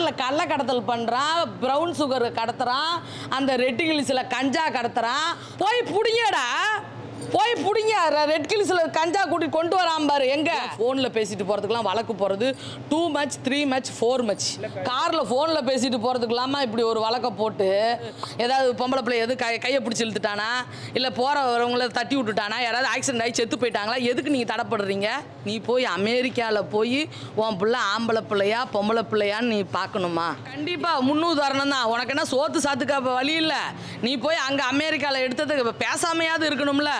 காரில் கள்ள கடத்தல் பண்ணுறான் ப்ரௌன் சுகர் கடத்துறான் அந்த ரெட் ஹில்ஸில் கஞ்சா கடத்துறான் போய் பிடிங்கடா போய் பிடிங்க ரெட் கில்ஸில் கஞ்சா கூட்டி கொண்டு வராம பாரு எங்க ஃபோனில் பேசிட்டு போகிறதுக்குலாம் வழக்கு போகிறது too much three much four much காரில் ஃபோனில் பேசிட்டு போகிறதுக்கு இல்லாமல் இப்படி ஒரு வழக்கை போட்டு ஏதாவது பொம்பளை பிள்ளை எது கை கையை பிடிச்சி இழுத்துட்டானா இல்லை போகிறவங்கள தட்டி விட்டுட்டானா யாராவது ஆக்சிடென்ட் ஆகி செத்து போயிட்டாங்களா எதுக்கு நீங்கள் தடைப்படுறீங்க நீ போய் அமெரிக்காவில் போய் உன் பிள்ளை ஆம்பளை பிள்ளையா பொம்பளை பிள்ளையான்னு நீ பார்க்கணுமா கண்டிப்பாக முன்னுதாரணம் தான் உனக்கு என்ன சோத்து சாத்துக்க அப்ப வழி இல்லை நீ போய் அங்கே அமெரிக்காவில் எடுத்ததுக்கு பேசாமையாவது இருக்கணும்ல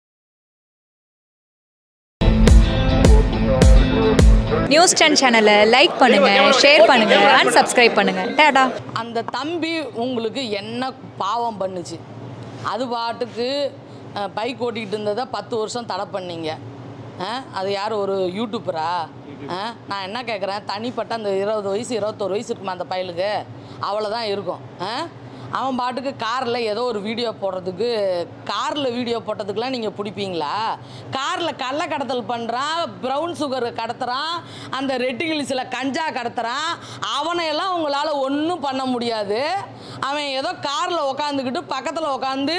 நியூஸ் டென் சேனலை லைக் பண்ணுங்க ஷேர் பண்ணுங்க அண்ட் சப்ஸ்கிரைப் பண்ணுங்க டாடா அந்த தம்பி உங்களுக்கு என்ன பாவம் பண்ணுச்சு அது பாட்டுக்கு பைக் ஓட்டிகிட்டு இருந்ததை பத்து வருஷம் தடை பண்ணீங்க அஹ், அது யார் ஒரு யூடியூபரா அஹ், நான் என்ன கேட்குறேன் தனிப்பட்ட அந்த இருபது வயசு இருபத்தோரு வயசு இருக்குமா அந்த பயலுக்கு அவ்வளோதான் இருக்கும் அஹ்? அவன் பாட்டுக்கு காரில் ஏதோ ஒரு வீடியோ போடுறதுக்கு காரில் வீடியோ போட்டதுக்கெலாம் நீங்கள் பிடிப்பீங்களா காரில் கள்ள கடத்தல் பண்ணுறான் ப்ரௌன் சுகர் கடத்துறான் அந்த ரெட் ஹில்ஸில் கஞ்சா கடத்துறான் அவனையெல்லாம் உங்களால் ஒன்றும் பண்ண முடியாது அவன் ஏதோ காரில் உக்காந்துக்கிட்டு பக்கத்தில் உக்காந்து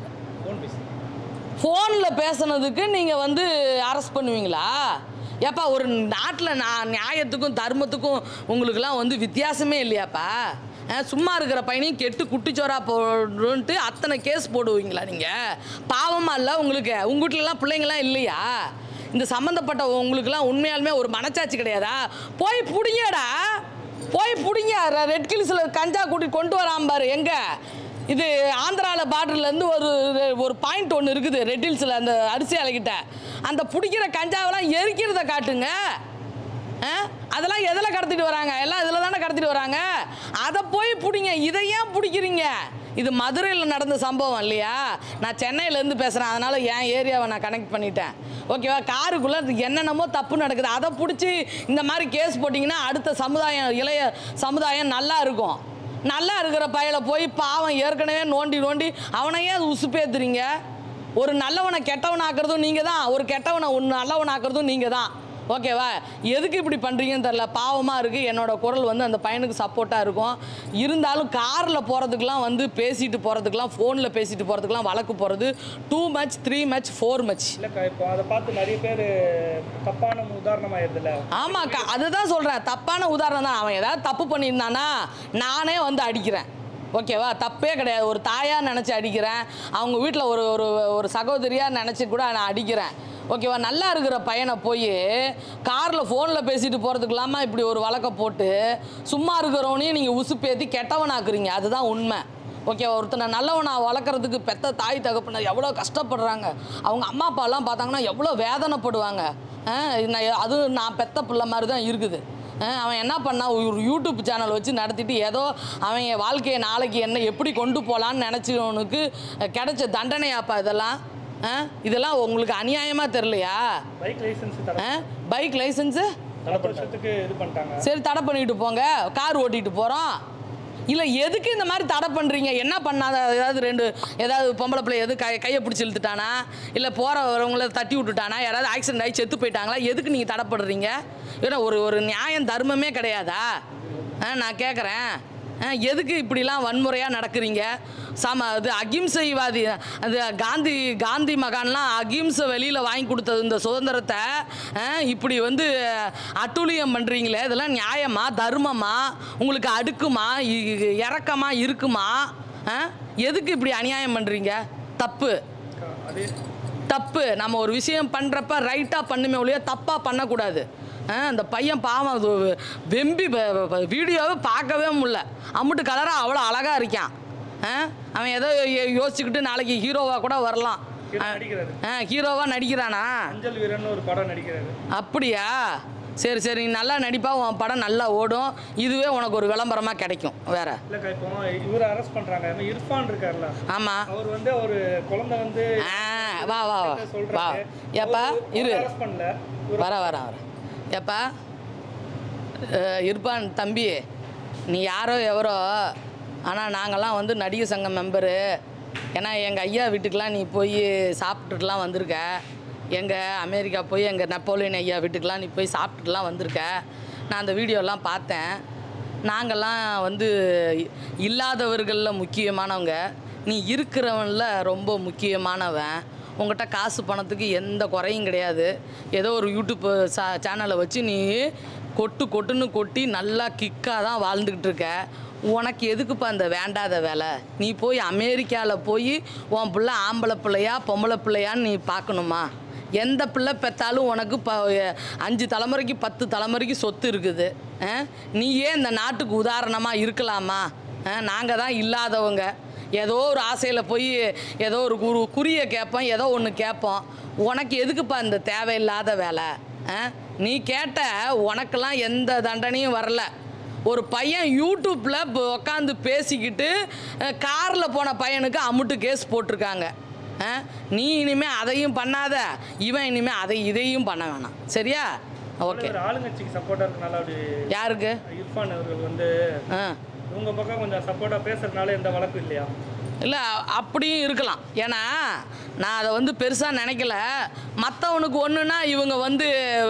ஃபோனில் பேசுனதுக்கு நீங்கள் வந்து அரெஸ்ட் பண்ணுவீங்களா ஏப்பா ஒரு நாட்டில் நான் நியாயத்துக்கும் தர்மத்துக்கும் உங்களுக்கெல்லாம் வந்து வித்தியாசமே இல்லையாப்பா அஹ், சும்மா இருக்கிற பையனையும் கெட்டு குட்டிச்சோரா போடுன்ட்டு அத்தனை கேஸ் போடுவீங்களா நீங்கள் பாவமாக இல்லை உங்களுக்கு உங்கள் வீட்டிலலாம் பிள்ளைங்களாம் இல்லையா இந்த சம்மந்தப்பட்ட உங்களுக்கெல்லாம் உண்மையாலுமே ஒரு மனச்சாட்சி கிடையாதா போய் பிடிங்கடா போய் பிடிங்க ரெட் கில்ஸில் கஞ்சா கூட்டி கொண்டு வராம பாரு எங்கே இது ஆந்திராவில் பார்டர்லேருந்து ஒரு ஒரு பாயிண்ட் ஒன்று இருக்குது ரெட் ஹில்ஸில் அந்த அரிசி அலைக்கிட்ட அந்த பிடிக்கிற கஞ்சாவெல்லாம் எரிக்கிறத காட்டுங்க ஆ? அதெல்லாம் எதில் கடத்திட்டு வராங்க எல்லாம் இதில் தானே கடத்திட்டு வராங்க அதை போய் பிடிங்க இதை ஏன் பிடிக்கிறீங்க இது மதுரையில் நடந்த சம்பவம் இல்லையா நான் சென்னையிலேருந்து பேசுகிறேன் அதனால் என் ஏரியாவை நான் கனெக்ட் பண்ணிட்டேன் ஓகேவா காருக்குள்ளே என்னென்னமோ தப்பு நடக்குது அதை பிடிச்சி இந்த மாதிரி கேஸ் போட்டிங்கன்னா அடுத்த சமுதாயம் இளைய சமுதாயம் நல்லா இருக்கும் நல்லா இருக்கிற பயலை போய் பாவம் ஏற்கனவே நோண்டி நோண்டி அவனையே உசுப்பேத்துறீங்க ஒரு நல்லவனை கெட்டவனாக்குறதும் நீங்கள் தான் ஒரு கெட்டவனை ஒன்று நல்லவனாக்குறதும் நீங்கள் தான் ஓகேவா எதுக்கு இப்படி பண்ணுறீங்கன்னு தெரில பாவமாக இருக்குது என்னோட குரல் வந்து அந்த பையனுக்கு சப்போர்ட்டாக இருக்கும் இருந்தாலும் காரில் போகிறதுக்கெலாம் வந்து பேசிட்டு போகிறதுக்கெலாம் ஃபோனில் பேசிட்டு போகிறதுக்கெலாம் வழக்கு போகிறது too much three much four much இல்லைக்கா இப்போ அதை பார்த்து நிறைய பேர் தப்பான உதாரணமாயிருதுல்ல ஆமாக்கா அதுதான் சொல்கிறேன் தப்பான உதாரணம் தான் அவன் ஏதாவது தப்பு பண்ணியிருந்தானா நானே வந்து அடிக்கிறேன் ஓகேவா தப்பே கிடையாது ஒரு தாயாக நினச்சி அடிக்கிறேன் அவங்க வீட்டில் ஒரு ஒரு ஒரு சகோதரியாக நினச்சி கூட நான் அடிக்கிறேன் ஓகேவா நல்லா இருக்கிற பையனை போய் காரில் ஃபோனில் பேசிட்டு போகிறதுக்கு இல்லாமல் இப்படி ஒரு வழக்கை போட்டு சும்மா இருக்கிறவனையும் நீங்கள் உசுப்பேத்தி கெட்டவனாக்குறீங்க அதுதான் உண்மை ஓகே ஒருத்தனை நல்லவனா வளர்க்குறதுக்கு பெத்த தாய் தகப்பனர் எவ்வளோ கஷ்டப்படுறாங்க அவங்க அம்மா அப்பாலாம் பார்த்தாங்கன்னா எவ்வளோ வேதனைப்படுவாங்க ஆ, நான் அதுவும் நான் பெத்த பிள்ளை மாதிரி தான் இருக்குது ஆ, அவன் என்ன பண்ணான் ஒரு யூடியூப் சேனல் வச்சு நடத்திட்டு ஏதோ அவன் என் வாழ்க்கையை நாளைக்கு என்ன எப்படி கொண்டு போகலான்னு நினச்சவனுக்கு கிடைச்ச தண்டனையாப்பா இதெல்லாம் ஆ, இதெல்லாம் உங்களுக்கு அநியாயமாக தெரிலையா பைக் லைசன்ஸ் தடை பைக் லைசன்ஸு பத்து வருஷத்துக்கு இது பண்ணிட்டாங்க சரி தடை பண்ணிட்டு போங்க கார் ஓட்டிட்டு போகிறோம் இல்லை எதுக்கு இந்த மாதிரி தடை பண்ணுறீங்க என்ன பண்ணாத ஏதாவது ரெண்டு ஏதாவது பொம்பளை பிள்ளை எது கை கையை பிடிச்சி இழுத்துட்டானா இல்லை போகிறவங்கள தட்டி விட்டுட்டானா யாராவது ஆக்சிடென்ட் ஆகி செத்து போயிட்டாங்களா எதுக்கு நீங்கள் தடைப்படுறீங்க ஏன்னா ஒரு ஒரு நியாயம் தர்மமே கிடையாதா ஆ நான் கேட்குறேன் ஆ, எதுக்கு இப்படிலாம் வன்முறையாக நடக்கிறீங்க சம அது அகிம்சைவாதி அது காந்தி காந்தி மகான்லாம் அகிம்சை வெளியில் வாங்கி கொடுத்தது இந்த சுதந்திரத்தை ஆ, இப்படி வந்து அட்டூழியம் பண்ணுறீங்களே இதெல்லாம் நியாயமா தர்மமா உங்களுக்கு அடுக்குமா இ- இறக்கமா இருக்குமா ஆ? எதுக்கு இப்படி அநியாயம் பண்ணுறீங்க தப்பு அதே தப்பு நம்ம ஒரு விஷயம் பண்ணுறப்ப ரைட்டாக பண்ணுமே ஒழிய தப்பாக பண்ணக்கூடாது ஆ, அந்த பையன் பாவம் அது வெம்பி ப- ப- வீடியோவை பார்க்கவே முடியல அம்முட்டு கலராக அவ்வளோ அழகாக இருக்கான் ஆ, அவன் ஏதோ யோ- யோசிச்சுக்கிட்டு நாளைக்கு ஹீரோவாக கூட வரலாம் ஹீரோ நடிக்கிறாரு ஆ ஹீரோவாக நடிக்கிறானா அஞ்சல் வீரன் ஒரு படம் நடிக்கிறாரு அப்படியா சரி சரி நீ நல்லா நடிப்பா உன் படம் நல்லா ஓடும் இதுவே உனக்கு ஒரு விளம்பரமாக கிடைக்கும் வேற இல்லைக்கா இப்போ இவரை அரெஸ்ட் பண்றாங்க இவன் இர்ஃபான் இருக்கார்ல ஆமாம் அவர் வந்து ஒரு குழந்தை வந்து ஆ வா வா வா வா சொல்றாரு ஏப்பா இரு அரெஸ்ட் பண்ணல வர வர வர ஏப்பா அஹ், இர்பான் தம்பி நீ யாரோ எவரோ ஆனால் நாங்கள்லாம் வந்து நடிகர் சங்கம் மெம்பரு ஏன்னா எங்கள் ஐயா வீட்டுக்கெலாம் நீ போய் சாப்பிட்டுட்டுலாம் வந்திருக்க எங்கள் அமெரிக்கா போய் எங்கள் நெப்போலியன் ஐயா வீட்டுக்கெலாம் நீ போய் சாப்பிட்டுட்டுலாம் வந்திருக்க நான் அந்த வீடியோலாம் பார்த்தேன் நாங்கள்லாம் வந்து இல்லாதவர்களில் முக்கியமானவங்க நீ இருக்கிறவன்ல ரொம்ப முக்கியமானவன் உங்கள்கிட்ட காசு பணத்துக்கு எந்த குறையும் கிடையாது ஏதோ ஒரு யூடியூப் சா சேனலை வச்சு நீ கொட்டு கொட்டுன்னு கொட்டி நல்லா கிக்காக தான் வாழ்ந்துக்கிட்டு இருக்க உனக்கு எதுக்குப்பா அந்த வேண்டாத வேலை நீ போய் அமெரிக்காவில் போய் உன் பிள்ளை ஆம்பளை பிள்ளையா பொம்பளை பிள்ளையான்னு நீ பார்க்கணுமா எந்த பிள்ளை பெற்றாலும் உனக்கு ப அஞ்சு தலைமுறைக்கு பத்து தலைமுறைக்கு சொத்து இருக்குது ஆ? நீயே இந்த நாட்டுக்கு உதாரணமாக இருக்கலாமா நாங்கள் தான் இல்லாதவங்க ஏதோ ஒரு ஆசையில் போய் ஏதோ ஒரு குரு குறியை கேட்போம் ஏதோ ஒன்று கேட்போம் உனக்கு எதுக்குப்பா இந்த தேவையில்லாத வேலை ஆ? நீ கேட்ட உனக்கெல்லாம் எந்த தண்டனையும் வரல ஒரு பையன் யூடியூப்பில் உட்காந்து பேசிக்கிட்டு காரில் போன பையனுக்கு அமுட்டு கேஸ் போட்டிருக்காங்க ஆ? நீ இனிமே அதையும் பண்ணாத இவன் இனிமே அதை இதையும் பண்ண வேணாம் சரியா ஓகே ஒரு ஆளுங்கட்சிக்கு சப்போர்ட்டாக இருக்கனால அப்படி யாருக்கு இர்ஃபான் அவர்கள் வந்து ஆ இவங்க பக்கம் கொஞ்சம் சப்போர்ட்டாக பேசுறதுனால எந்த வழக்கும் இல்லையா இல்லை அப்படியும் இருக்கலாம் ஏன்னா நான் அதை வந்து பெருசாக நினைக்கல மற்றவனுக்கு ஒன்றுனா இவங்க வந்து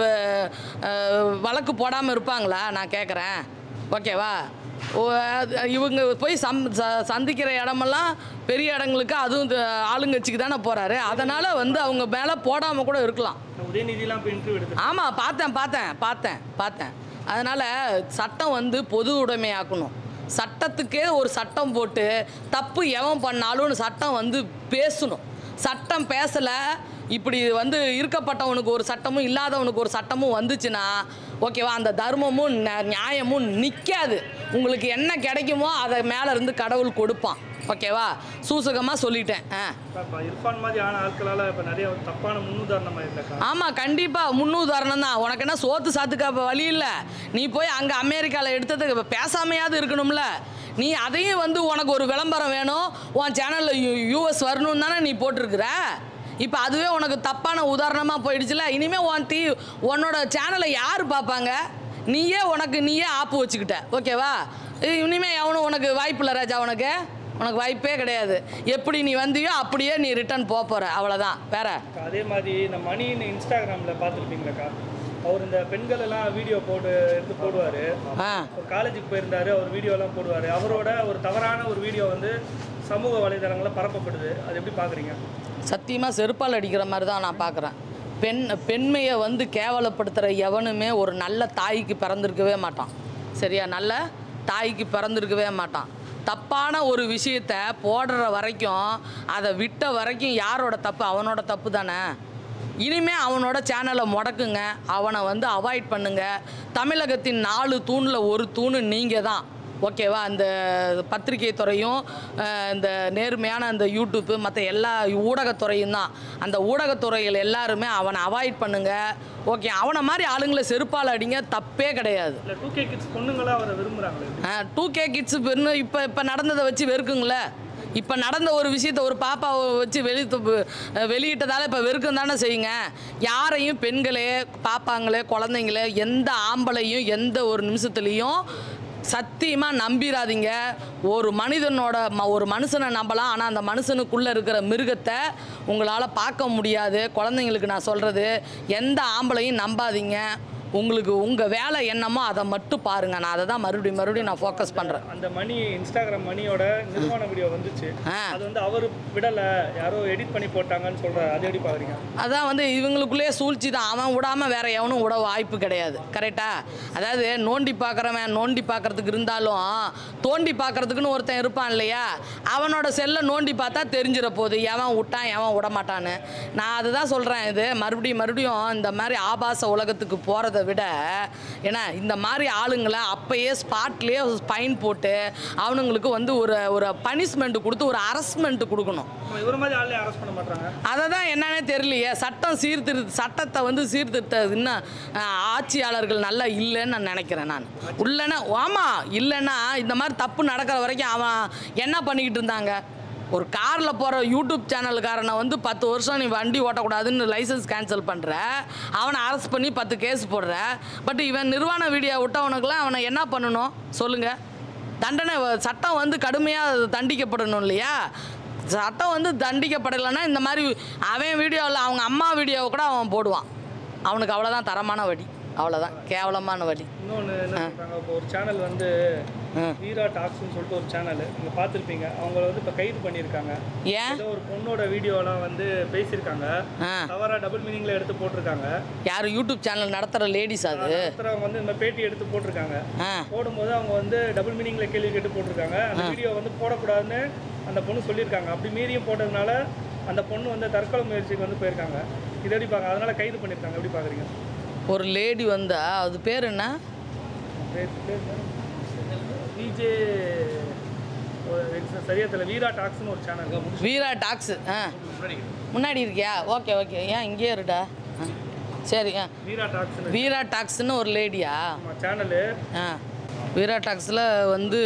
அஹ், வழக்கு போடாமல் இருப்பாங்களா நான் கேட்குறேன் ஓகேவா ஓ, அது- இவங்க போய் சம் ச- சந்திக்கிற இடமெல்லாம் பெரிய இடங்களுக்கு அதுவும் இந்த ஆளுங்கட்சிக்கு தானே போகிறாரு அதனால் வந்து அவங்க மேலே போடாமல் கூட இருக்கலாம் உதயநிதிலாம் இப்போ இன்டர்வியூ எடுத்து ஆமாம் பார்த்தேன் பார்த்தேன் பார்த்தேன் பார்த்தேன் அதனால் சட்டம் வந்து பொது உடைமையாக்கணும் சட்டத்துக்கே ஒரு சட்டம் போட்டு தப்பு எவன் பண்ணாலும் சட்டம் வந்து பேசணும் சட்டம் பேசலை இப்படி வந்து இருக்கப்பட்டவனுக்கு ஒரு சட்டமும் இல்லாதவனுக்கு ஒரு சட்டமும் வந்துச்சுன்னா ஓகேவா அந்த தர்மமும் ந- நியாயமும் நிற்காது உங்களுக்கு என்ன கிடைக்குமோ அதை மேலே இருந்து கடவுள் கொடுப்பான் ஓகேவா சூசகமாக சொல்லிட்டேன் ஆ இப்போ இர்ஃபான் மாதிரி ஆன ஆட்களால் இப்போ நிறைய தப்பான முன்னுதாரணமாக இருந்தாக்கா ஆமாம் கண்டிப்பாக முன்னுதாரணம் தான் உனக்கு என்ன சோத்து சாத்துக்க அப்ப வழி இல்லை நீ போய் அங்கே அமெரிக்காவில் எடுத்ததுக்கு இப்ப பேசாமையாவது இருக்கணும்ல நீ அதையும் வந்து உனக்கு ஒரு விளம்பரம் வேணும் உன் சேனலில் யூ யூஎஸ் வரணும்னு தானே நீ போட்டிருக்கிற இப்போ அதுவே உனக்கு தப்பான உதாரணமாக போயிடுச்சுல இனிமேல் உன் டீ உன்னோட சேனலை யார் பார்ப்பாங்க நீயே உனக்கு நீயே ஆப்பு வச்சுக்கிட்ட ஓகேவா இனிமே எவனும் உனக்கு வாய்ப்பு இல்லை ராஜா உனக்கு உனக்கு வாய்ப்பே கிடையாது எப்படி நீ வந்தியோ அப்படியே நீ ரிட்டர்ன் போக போகிற அவ்வளோதான் வேற அதே மாதிரி இந்த மணின்னு இன்ஸ்டாகிராமில் பார்த்துருப்பீங்களாக்கா அவர் இந்த பெண்கள் எல்லாம் வீடியோ போட்டு எடுத்து போடுவார் ஆ ஒரு காலேஜுக்கு போயிருந்தாரு அவர் வீடியோலாம் போடுவார் அவரோட ஒரு தவறான ஒரு வீடியோ வந்து சமூக வலைதளங்களில் பரப்பப்படுது அது எப்படி பார்க்குறீங்க சத்தியமாக செருப்பால் அடிக்கிற மாதிரி தான் நான் பார்க்குறேன் பெண் பெண்மையை வந்து கேவலப்படுத்துகிற எவனுமே ஒரு நல்ல தாய்க்கு பிறந்திருக்கவே மாட்டான் சரியா நல்ல தாய்க்கு பிறந்திருக்கவே மாட்டான் தப்பான ஒரு விஷயத்த போடுற வரைக்கும் அதை விட்ட வரைக்கும் யாரோட தப்பு அவனோட தப்பு தானே இனிமே அவனோட சேனலை முடக்குங்க அவனை வந்து அவாய்ட் பண்ணுங்க தமிழகத்தின் நாலு தூணில் ஒரு தூணு நீங்கள் தான் ஓகேவா அந்த பத்திரிகை துறையும் அஹ், இந்த நேர்மையான அந்த யூடியூப்பு மற்ற எல்லா ஊடகத்துறையும் தான் அந்த ஊடகத்துறைகள் எல்லாருமே அவனை அவாய்ட் பண்ணுங்க ஓகே அவனை மாதிரி ஆளுங்களை செருப்பால் அடிங்க தப்பே கிடையாது இல்லை டூ கே கிட்ஸ் பொண்ணுங்களாம் அவரை விரும்புகிறாங்களே டூ கே கிட்ஸு பெண்ணு இப்போ இப்போ நடந்ததை வச்சு வெறுக்குங்களே இப்போ நடந்த ஒரு விஷயத்த ஒரு பாப்பாவை வச்சு வெளி வெளியிட்டதால இப்போ வெறுக்கும் தானே செய்யுங்க யாரையும் பெண்களே பாப்பாங்களே குழந்தைங்களே எந்த ஆம்பளையும் எந்த ஒரு நிமிஷத்துலேயும் சத்தியமாக நம்பிராதீங்க ஒரு மனிதனோட ம ஒரு மனுஷனை நம்பலாம் ஆனால் அந்த மனுஷனுக்குள்ளே இருக்கிற மிருகத்தை உங்களால் பார்க்க முடியாது குழந்தைங்களுக்கு நான் சொல்கிறது எந்த ஆம்பளையும் நம்பாதீங்க உங்களுக்கு உங்கள் வேலை என்னமோ அதை மட்டும் பாருங்கள் நான் அதை தான் மறுபடியும் மறுபடியும் நான் ஃபோக்கஸ் பண்ணுறேன் அந்த மணி இன்ஸ்டாகிராம் மணியோட நிர்வாண வீடியோ வந்துச்சு ஆ. அது வந்து அவர் விடலை யாரோ எடிட் பண்ணி போட்டாங்கன்னு சொல்கிறார் அது எப்படி பார்க்குறீங்க அதான் வந்து இவங்களுக்குள்ளேயே சூழ்ச்சி தான் அவன் விடாமல் வேற எவனும் விட வாய்ப்பு கிடையாது கரெக்டா அதாவது நோண்டி பார்க்குறவன் நோண்டி பார்க்கறதுக்கு இருந்தாலும் தோண்டி பார்க்கறதுக்குன்னு ஒருத்தன் இருப்பான் இல்லையா அவனோட செல்லை நோண்டி பார்த்தா தெரிஞ்சிட போகுது எவன் விட்டான் எவன் விட மாட்டான்னு நான் அதுதான் சொல்கிறேன் இது மறுபடியும் மறுபடியும் இந்த மாதிரி ஆபாச உலகத்துக்கு போகிறத விட ஏன்னா இந்த மாதிரி ஆளுங்களை அப்பயே ஸ்பாட்லேயே ஃபைன் போட்டு அவனுங்களுக்கு வந்து ஒரு ஒரு பனிஷ்மெண்ட் கொடுத்து ஒரு அரஸ்மெண்ட் கொடுக்கணும் நம்ம இவர் மாதிரி ஆளே அரெஸ்ட் பண்ண மாட்டாங்க அதை தான் என்னன்னே தெரியலையே சட்டம் சீர்திரு சட்டத்தை வந்து சீர்திருத்த இன்னும் அஹ், ஆட்சியாளர்கள் நல்லா இல்லைன்னு நான் நினைக்கிறேன் நான் இல்லைன்னா ஆமாம் இல்லைன்னா இந்த மாதிரி தப்பு நடக்கிற வரைக்கும் அவன் என்ன பண்ணிக்கிட்டு இருந்தாங்க ஒரு காரில் போகிற யூடியூப் சேனலுக்காரனை வந்து பத்து வருஷம் நீ வண்டி ஓட்டக்கூடாதுன்னு லைசன்ஸ் கேன்சல் பண்ணுற அவனை அரெஸ்ட் பண்ணி பத்து கேஸ் போடுற பட் இவன் நிர்வாண வீடியோ விட்டவனுக்குலாம் அவனை என்ன பண்ணணும் சொல்லுங்கள் தண்டனை வ- சட்டம் வந்து கடுமையாக தண்டிக்கப்படணும் இல்லையா சட்டம் வந்து தண்டிக்கப்படலைன்னா இந்த மாதிரி அவன் வீடியோவில் அவங்க அம்மா வீடியோவை கூட அவன் போடுவான் அவனுக்கு அவ்வளோதான் தரமான வடி அவ்வளோதான் கேவலமான வழி இன்னொன்று என்ன சொல்றாங்க இப்போ ஒரு சேனல் வந்து ம். வீரா டாக்ஸ்னு சொல்லிட்டு ஒரு சேனல் நீங்க பார்த்துருப்பீங்க அவங்கள வந்து இப்போ கைது பண்ணியிருக்காங்க ஏன் ஏதோ ஒரு பொண்ணோட வீடியோலாம் வந்து பேசியிருக்காங்க ஆ தவறா டபுள் மீனிங்ல எடுத்து போட்டிருக்காங்க யார் யூடியூப் சேனல் நடத்துகிற லேடிஸ் அது ஒருத்தரவங்க வந்து இந்த மாதிரி பேட்டி எடுத்து போட்டிருக்காங்க ஆ போடும்போது அவங்க வந்து டபுள் மீனிங்ல கேள்வி கேட்டு போட்டிருக்காங்க அந்த வீடியோ வந்து போடக்கூடாதுன்னு அந்த பொண்ணு சொல்லியிருக்காங்க அப்படி மீறியும் போட்டதுனால அந்த பொண்ணு வந்து தற்கொலை முயற்சிக்கு வந்து போயிருக்காங்க இது எப்படி பார்க்க அதனால கைது பண்ணியிருக்காங்க எப்படி பார்க்குறீங்க ஒரு லேடி வந்தா அது பேர் என்ன விஜே சரியா தெரியல வீரா டாக்ஸ்னு ஒரு சேனல் வீரா டாக்ஸு ஆ முன்னாடி இருக்கியா ஓகே ஓகே ஏன் இங்கேயே இருடா ஆ சரி ஆ வீரா டாக்ஸ்னு வீரா டாக்ஸ்னு ஒரு லேடியா சேனலு ஆ வீரா டாக்ஸில் வந்து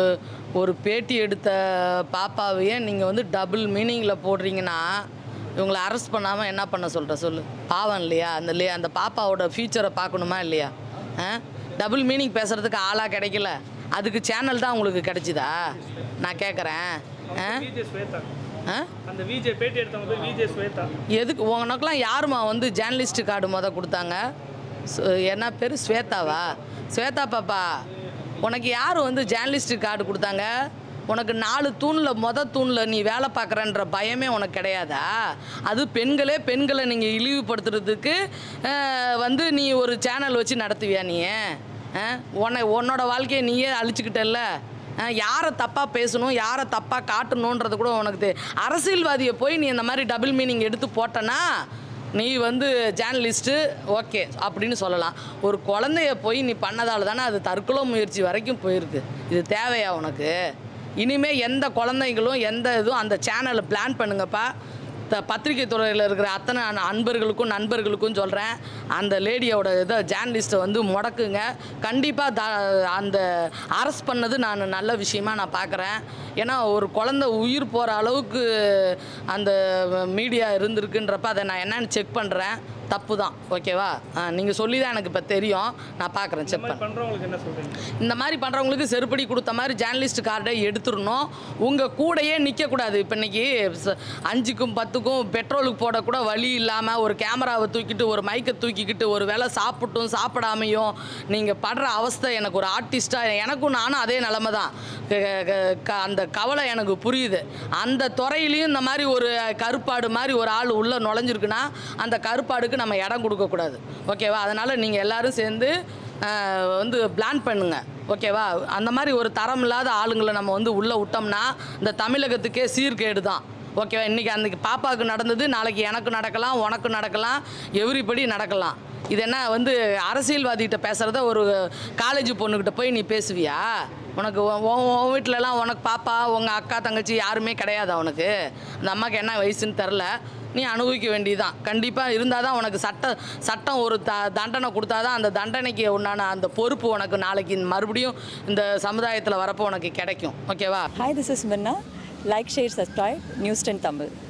ஒரு பேட்டி எடுத்த பாப்பாவையே நீங்கள் வந்து டபுள் மீனிங்கில் போடுறீங்கன்னா இவங்களை அரெஸ்ட் பண்ணாமல் என்ன பண்ண சொல்கிற சொல்லு பாவம் இல்லையா அந்த லே அந்த பாப்பாவோட ஃபியூச்சரை பார்க்கணுமா இல்லையா ஆ டபுள் மீனிங் பேசுகிறதுக்கு ஆளாக கிடைக்கல அதுக்கு சேனல் தான் உங்களுக்கு கிடைச்சிதா நான் கேட்குறேன் ஆ விஜே ஸ்வேதா ஆ அந்த விஜே பேட்டி எடுத்தவங்க பேர் விஜே ஸ்வேதா எதுக்கு உனக்கெல்லாம் யாரும்மா வந்து ஜேர்னலிஸ்ட் கார்டு முத கொடுத்தாங்க சு- என்ன பேர் ஸ்வேதாவா ஸ்வேதா பாப்பா உனக்கு யார் வந்து ஜேர்னலிஸ்ட் கார்டு கொடுத்தாங்க உனக்கு நாலு தூணில் மொத தூணில் நீ வேலை பார்க்குறன்ற பயமே உனக்கு கிடையாதா அது பெண்களே பெண்களை நீங்கள் இழிவுபடுத்துறதுக்கு அஹ், வந்து நீ ஒரு சேனல் வச்சு நடத்துவியா நீ அஹ், உன்னை உன்னோட வாழ்க்கையை நீயே அழிச்சுக்கிட்டல்ல அஹ் யாரை தப்பாக பேசணும் யாரை தப்பாக காட்டணுன்றது கூட உனக்கு தெ அரசியல்வாதியை போய் நீ இந்த மாதிரி டபுள் மீனிங் எடுத்து போட்டனா நீ வந்து ஜேர்னலிஸ்ட்டு ஓகே அப்படின்னு சொல்லலாம் ஒரு குழந்தைய போய் நீ பண்ணதால தானே அது தற்கொலை முயற்சி வரைக்கும் போயிருக்கு இது தேவையா உனக்கு இனிமே எந்த குழந்தைங்களும் எந்த இதுவும் அந்த சேனலை பிளான் பண்ணுங்கப்பா த பத்திரிகை துறையில் இருக்கிற அத்தனை அன்- அன்பர்களுக்கும் நண்பர்களுக்கும் சொல்கிறேன் அந்த லேடியோட இதை ஜேர்னலிஸ்ட்டை வந்து முடக்குங்க கண்டிப்பாக த அந்த அரெஸ்ட் பண்ணது நான் நல்ல விஷயமா நான் பார்க்குறேன் ஏன்னா ஒரு குழந்தை உயிர் போகிற அளவுக்கு அந்த மீடியா இருந்திருக்குன்றப்ப அதை நான் என்னன்னு செக் பண்ணுறேன் தப்பு தான் ஓகேவா நீங்கள் சொல்லி தான் எனக்கு இப்போ தெரியும் நான் பார்க்குறேன் இந்த செக் மாதிரி பண்ண பண்றவங்களுக்கு என்ன சொல்றீங்க இந்த மாதிரி பண்ணுறவங்களுக்கு செருப்படி கொடுத்த மாதிரி ஜேர்னலிஸ்ட் கார்டை எடுத்துடணும் உங்கள் கூடயே நிற்கக்கூடாது இப்போ இன்னைக்கு ச- அஞ்சுக்கும் பத்துக்கும் பெட்ரோலுக்கு போடக்கூட வழி இல்லாமல் ஒரு கேமராவை தூக்கிட்டு ஒரு மைக்கை தூக்கிக்கிட்டு ஒரு வேளை சாப்பிட்டும் சாப்பிடாமையும் நீங்கள் படுற அவஸ்தை எனக்கு ஒரு ஆர்டிஸ்ட்டாக எனக்கும் நானும் அதே நிலமை தான் க- க- க- அந்த கவலை எனக்கு புரியுது அந்த துறையிலையும் இந்த மாதிரி ஒரு கருப்பாடு மாதிரி ஒரு ஆள் உள்ளே நுழைஞ்சிருக்குன்னா அந்த கருப்பாடுக்கு நம்ம இடம் கொடுக்கக்கூடாது ஓகேவா அதனால் நீங்கள் எல்லாரும் சேர்ந்து ஆஹ், வந்து பிளான் பண்ணுங்க ஓகேவா அந்த மாதிரி ஒரு தரம் இல்லாத ஆளுங்களை நம்ம வந்து உள்ளே விட்டோம்னா இந்த தமிழகத்துக்கே சீர்கேடு தான் ஓகேவா இன்றைக்கி அன்றைக்கி பாப்பாவுக்கு நடந்தது நாளைக்கு எனக்கு நடக்கலாம் உனக்கு நடக்கலாம் எவ்ரிபடி நடக்கலாம் இது என்ன வந்து அரசியல்வாதிகிட்ட பேசுகிறத ஒரு காலேஜ் பொண்ணுக்கிட்ட போய் நீ பேசுவியா உனக்கு உன் உன் உன் வீட்டிலலாம் உனக்கு பாப்பா உங்கள் அக்கா தங்கச்சி யாருமே கிடையாதா உனக்கு அந்த அம்மாவுக்கு என்ன வயசுன்னு தெரில நீ அனுபவிக்க வேண்டியதுதான் கண்டிப்பாக இருந்தால் தான் உனக்கு சட்ட சட்டம் ஒரு த தண்டனை கொடுத்தா தான் அந்த தண்டனைக்கு உண்டான அந்த பொறுப்பு உனக்கு நாளைக்கு மறுபடியும் இந்த சமுதாயத்தில் வரப்போ உனக்கு கிடைக்கும் ஓகேவா Hi, this is Minna. Like, share, subscribe. News 10 Tamil.